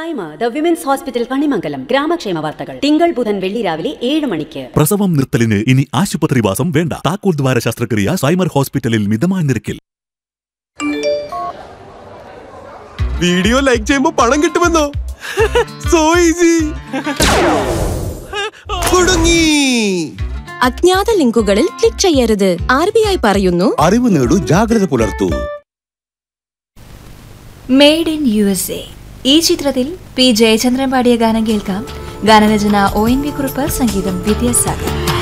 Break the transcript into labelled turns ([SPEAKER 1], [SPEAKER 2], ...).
[SPEAKER 1] Saima the women's hospital Kanimangalam ഗ്രാമക്ഷേമ വാർത്തകൾ തിങ്കൾ ബുധൻ വെള്ളി രാവിലെ ഏഴ് മണിക്ക്
[SPEAKER 2] പ്രസവം നിർത്തലിന് ഇനി ആശുപത്രിവാസം വേണ്ട താക്കോൽ ദ്വാര ശസ്ത്രക്രിയ സൈമർ ഹോസ്പിറ്റലിൽ മിതമായ നിരക്കിൽ
[SPEAKER 3] വീഡിയോ ലൈക്ക് ചെയ്യുമ്പോ പണം കിട്ടുമെന്നോ സോ ഈസി കുടുങ്ങി
[SPEAKER 4] അജ്ഞാത ലിങ്കുകളിൽ ക്ലിക്ക് ചെയ്യരുത് ആർ ബി ഐ പറയുന്നു
[SPEAKER 5] അറിവ് നേടൂ ജാഗ്രത പുലർത്തൂ
[SPEAKER 6] made in U S A ഈ ചിത്രത്തിൽ പി ജയചന്ദ്രൻ പാടിയ ഗാനം കേൾക്കാം ഗാനരചന ഒ എൻ വി കുറുപ്പ് സംഗീതം വിദ്യാസാഗർ